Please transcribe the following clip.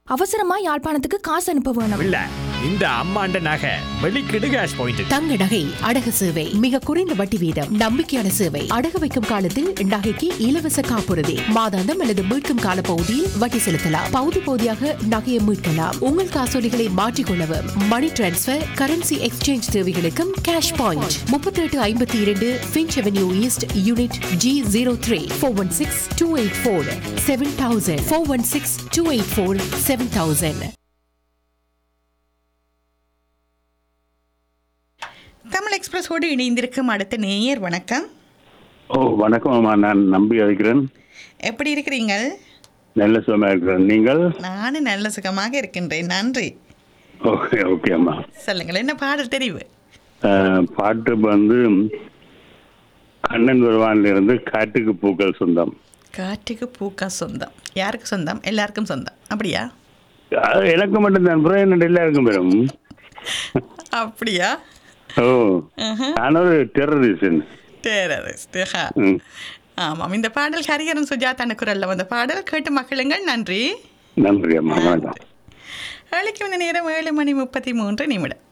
அவசரமா யாழ்ப்பாணத்துக்கு காசு அனுப்ப வேணும் இல்ல இந்த அம்மாண்ட நகை வெளிக்கிடு கேஷ் பாயிண்ட் தங்க நகை அடகு சேவை மிக குறைந்த வட்டி வீதம் நம்பிக்கையான சேவை அடகு வைக்கும் காலத்தில் நகைக்கு இலவச காப்புறுதி மாதாந்தம் அல்லது மீட்கும் கால பகுதியில் வட்டி செலுத்தலாம் பகுதி பகுதியாக நகையை மீட்கலாம் உங்கள் காசோலிகளை மாற்றிக்கொள்ளவும் மணி டிரான்ஸ்பர் கரன்சி எக்ஸ்சேஞ்ச் தேவைகளுக்கும் கேஷ் பாயிண்ட் முப்பத்தி எட்டு ஐம்பத்தி இரண்டு Finch avenue east unit G zero three four one six two eight four seven thousand four one six two eight four seven thousand Tamil எக்ஸ்பிரஸோடு இணைந்திருக்கும் அடுத்த நேயர் வணக்கம் ஓ வணக்கம் அம்மா நான் நம்பி அழைக்கிறேன் எப்படி இருக்கிறீங்க நல்ல சுகமாக இருக்கிறேன் நீங்கள் நானும் நல்ல சுகமாக இருக்கின்றேன் நன்றி ஓகே ஓகே அம்மா சொல்லுங்கள் என்ன பாடல் தெரிவு அஹ், பாட்டு வந்து கண்ணன் வருவான்ல இருந்து காட்டுக்கு பூக்கள் சொந்தம் காட்டுக்கு பூக்கா சொந்தம் யாருக்கு சொந்தம் எல்லாருக்கும் சொந்தம் அப்படியா அது எனக்கு மட்டும்தான் அப்புறம் என்ன எல்லாருக்கும் பெறும் அப்படியா ஓ நான் ஒரு டெரரிஸ்ட் டெரரிஸ்ட் ம் ஆமாம் இந்த பாடல் ஹரிஹரன் சுஜாதான குரல்ல வந்த பாடல் கேட்டு மகிழுங்கள் நன்றி நன்றி அம்மா வணக்கம் வேலைக்கு வந்த நேரம் ஏழு மணி முப்பத்தி மூன்று நிமிடம்